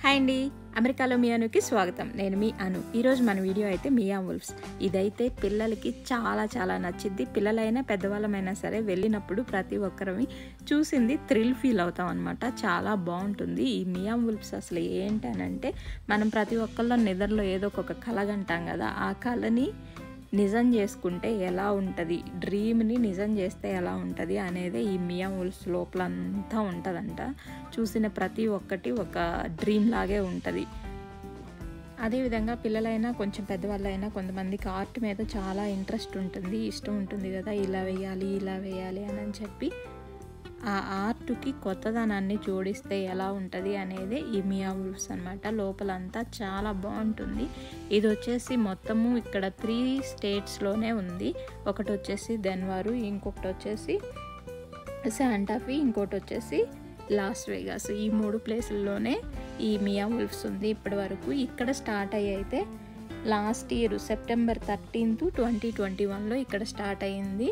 Hi అండి అమెరికాలో మీ అనుకి స్వాగతం నేను మీ అను ఈరోజు మన వీడియో అయితే మియా వుల్ఫ్స్ ఇదైతే పిల్లలకి చాలా చాలా నచ్చిద్ది పిల్లలైనా పెద్దవాళ్ళమైనా సరే వెళ్ళినప్పుడు ప్రతి ఒక్కరిని చూసింది థ్రిల్ ఫీల్ అవుతాం అనమాట చాలా బాగుంటుంది ఈ మియా వుల్ఫ్స్ అసలు ఏంటనంటే మనం ప్రతి ఒక్కళ్ళ నిద్రలో ఏదో ఒక కలగంటాం కదా ఆ కళని నిజం చేసుకుంటే ఎలా ఉంటుంది డ్రీమ్ని నిజం చేస్తే ఎలా ఉంటుంది అనేది ఈ మియా ఉల్స్ లోపల అంతా ఉంటుందంట చూసిన ప్రతి ఒక్కటి ఒక డ్రీమ్ లాగే ఉంటుంది అదేవిధంగా పిల్లలైనా కొంచెం పెద్దవాళ్ళైనా కొంతమందికి ఆర్ట్ మీద చాలా ఇంట్రెస్ట్ ఉంటుంది ఇష్టం ఉంటుంది కదా ఇలా వేయాలి ఇలా వేయాలి అని చెప్పి ఆ ఆర్ట్కి కొత్తదనాన్ని జోడిస్తే ఎలా ఉంటుంది అనేది ఈ మియా ఉల్ఫ్స్ అనమాట లోపలంతా చాలా బాగుంటుంది ఇది వచ్చేసి మొత్తము ఇక్కడ త్రీ స్టేట్స్లోనే ఉంది ఒకటి వచ్చేసి దెన్వారు ఇంకొకటి వచ్చేసి శాంటాఫీ ఇంకోటి వచ్చేసి లాస్ వేగాస్ ఈ మూడు ప్లేసుల్లోనే ఈ మియా ఉల్ఫ్స్ ఉంది ఇప్పటి వరకు ఇక్కడ స్టార్ట్ అయ్యి అయితే last year September thirteenth twenty twenty వన్లో ఇక్కడ స్టార్ట్ అయ్యింది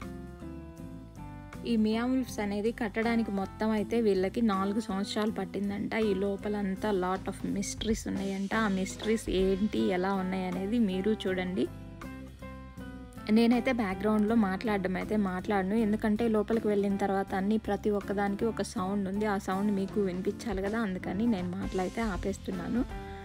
ఈ మియా ఉల్ఫ్స్ అనేది కట్టడానికి మొత్తం అయితే వీళ్ళకి నాలుగు సంవత్సరాలు పట్టిందంట ఈ లోపలంతా లాట్ ఆఫ్ మిస్టరీస్ ఉన్నాయంట ఆ మిస్టరీస్ ఏంటి ఎలా ఉన్నాయి అనేది మీరు చూడండి నేనైతే బ్యాక్గ్రౌండ్లో మాట్లాడడం అయితే మాట్లాడను ఎందుకంటే లోపలికి వెళ్ళిన తర్వాత అన్ని ప్రతి ఒక్కదానికి ఒక సౌండ్ ఉంది ఆ సౌండ్ మీకు వినిపించాలి కదా అందుకని నేను మాటలైతే ఆపేస్తున్నాను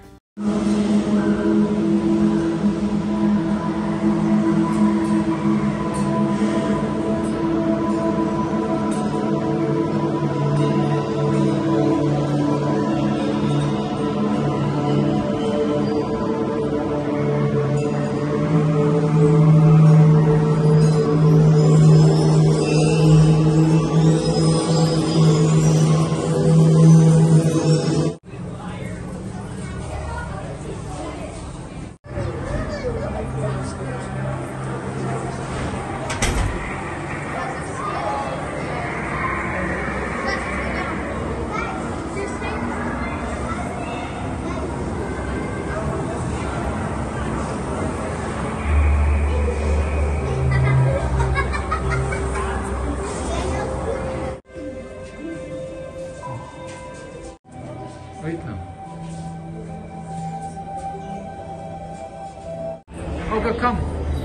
Wait now. Okay, come.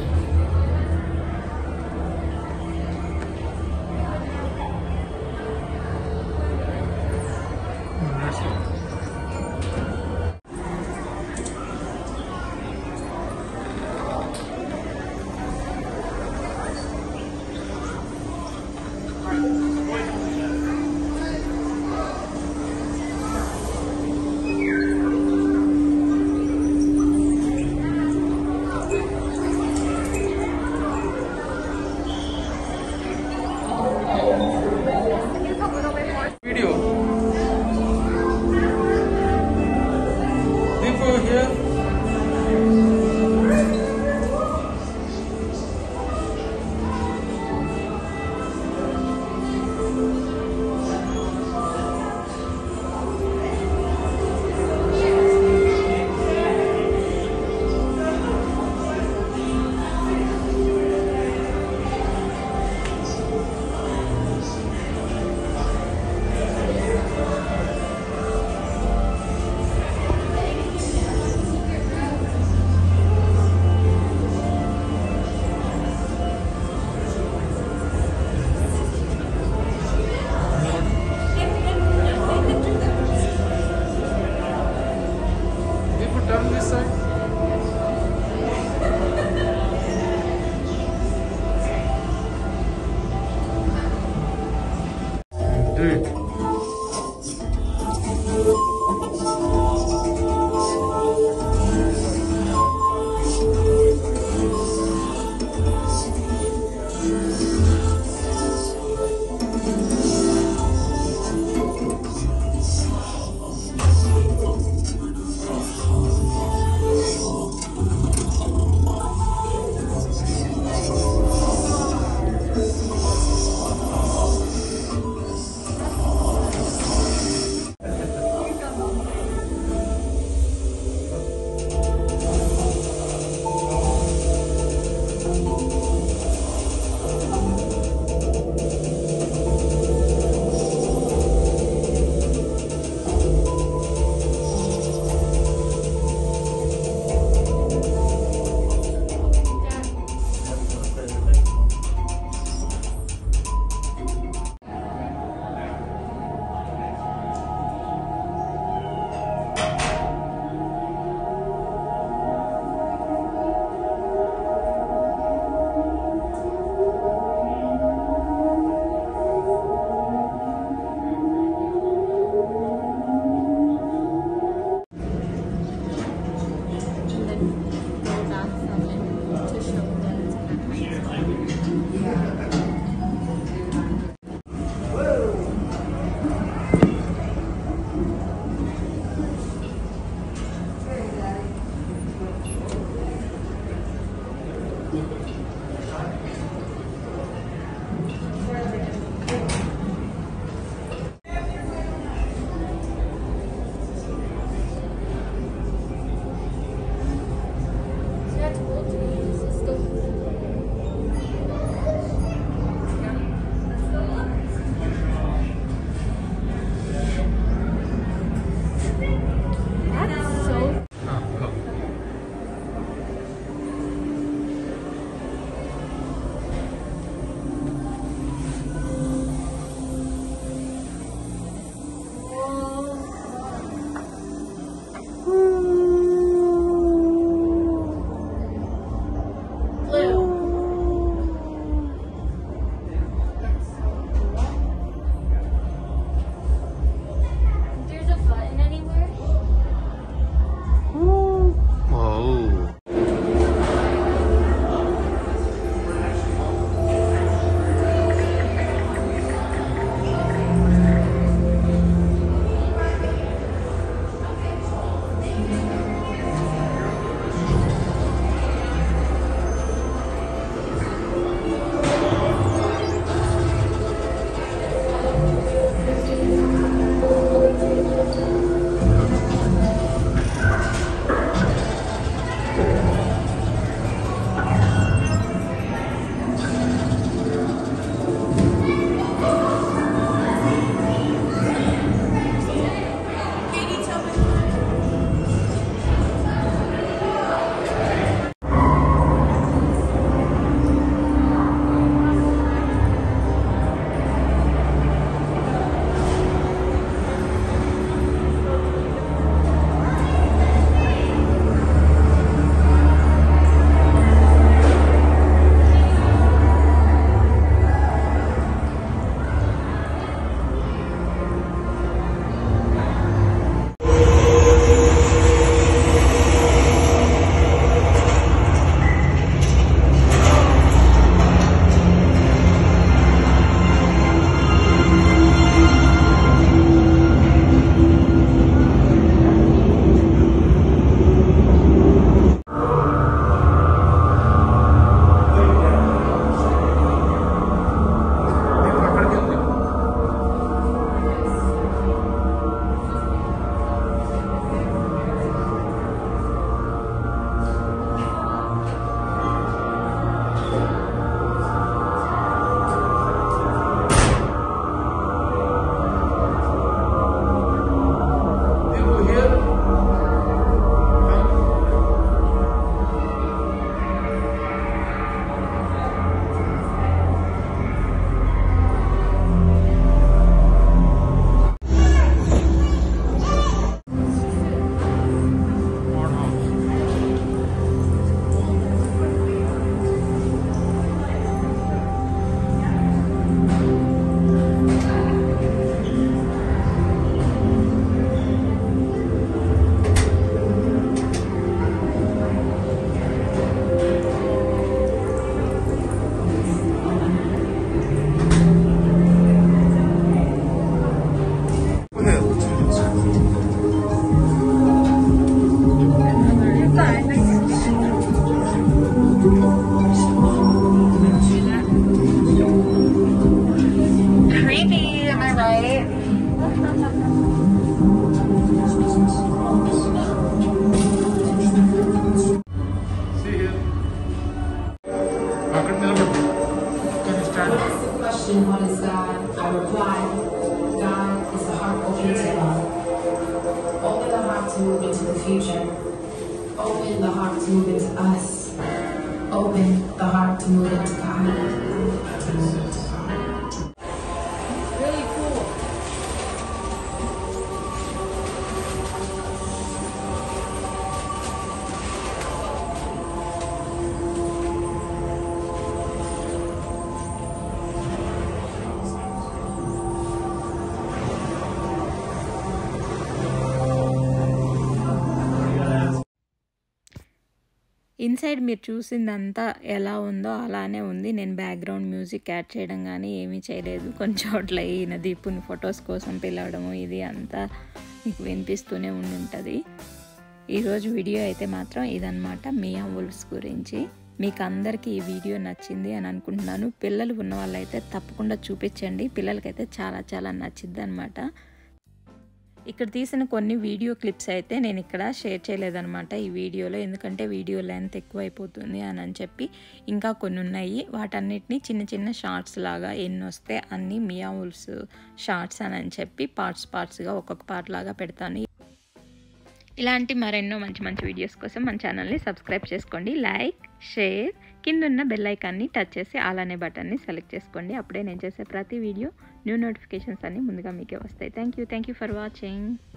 Mm, that's all. Video. to move into the future. Open the heart to move into us. Open the heart to move into God. Really cool. Inside మీరు చూసిందంతా ఎలా ఉందో అలానే ఉంది నేను బ్యాక్గ్రౌండ్ మ్యూజిక్ యాడ్ చేయడం కానీ ఏమీ చేయలేదు కొన్ని చోట్ల ఈయన దీపుని ఫొటోస్ కోసం పిలవడము ఇది అంతా మీకు వినిపిస్తూనే ఉండుంటుంది ఈరోజు వీడియో అయితే మాత్రం ఇదనమాట మియా వుల్ఫ్స్ గురించి మీకు అందరికీ ఈ వీడియో నచ్చింది అని అనుకుంటున్నాను పిల్లలు ఉన్న వాళ్ళైతే తప్పకుండా చూపించండి పిల్లలకైతే చాలా చాలా నచ్చిద్ది అనమాట ఇక్కడ తీసిన కొన్ని వీడియో క్లిప్స్ అయితే నేను ఇక్కడ షేర్ చేయలేదన్నమాట ఈ వీడియోలో ఎందుకంటే వీడియో లెంత్ ఎక్కువ అయిపోతుంది అని అని చెప్పి ఇంకా కొన్ని ఉన్నాయి వాటన్నిటిని చిన్న చిన్న షార్ట్స్ లాగా ఎన్ని వస్తే అన్ని మియా ఉల్స్ షార్ట్స్ అని అని చెప్పి పార్ట్స్ పార్ట్స్గా ఒక్కొక్క పార్ట్ లాగా పెడతాను ఇలాంటి మరెన్నో మంచి మంచి వీడియోస్ కోసం మన ఛానల్ని సబ్స్క్రైబ్ చేసుకోండి లైక్ షేర్ కింద ఉన్న బెల్ ఐకాన్ని టచ్ చేసి అలానే బటన్ని సెలెక్ట్ చేసుకోండి అప్పుడే నేను చేసే ప్రతి వీడియో న్యూ నోటిఫికేషన్స్ అన్నీ ముందుగా మీకే వస్తాయి thank you thank you for watching